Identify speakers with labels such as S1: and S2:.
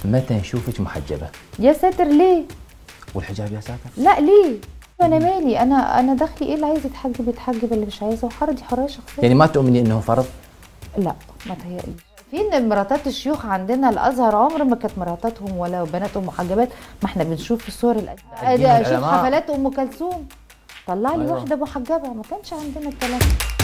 S1: متى نشوفك محجبه
S2: يا ساتر ليه
S1: والحجاب يا ساتر
S2: لا ليه انا مالي انا انا دخلي ايه اللي عايز يتحجب يتحجب اللي مش عايزه وحر دي حريه شخصيه
S1: يعني ما تؤمني انه فرض
S2: لا ما تهيأليش فين مراتات الشيوخ عندنا الازهر عمر ما كانت مراتاتهم ولا بناتهم محجبات ما احنا بنشوف في الصور القديمه
S1: الدين
S2: شوف
S1: والعلماء.
S2: حفلات ام كلثوم طلع لي
S1: أيوة.
S2: واحده محجبه ما كانش عندنا الكلام ده.